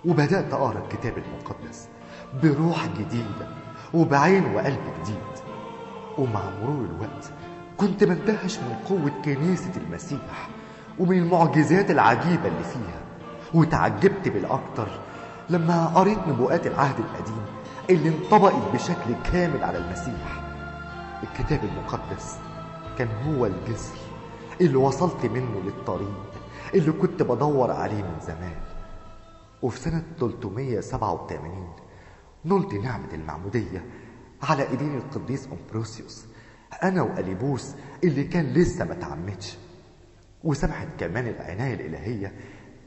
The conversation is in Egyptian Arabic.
وبدأت أقرأ الكتاب المقدس بروح جديدة وبعين وقلب جديد ومع مرور الوقت كنت بندهش من قوة كنيسة المسيح ومن المعجزات العجيبة اللي فيها وتعجبت بالأكتر لما قريت نبوءات العهد القديم اللي انطبقت بشكل كامل على المسيح الكتاب المقدس كان هو الجسر اللي وصلت منه للطريق اللي كنت بدور عليه من زمان وفي سنة 387 نلت نعمة المعمودية على ايدين القديس امبروسيوس انا واليبوس اللي كان لسه ما تعمدش وسمحت كمان العناية الالهية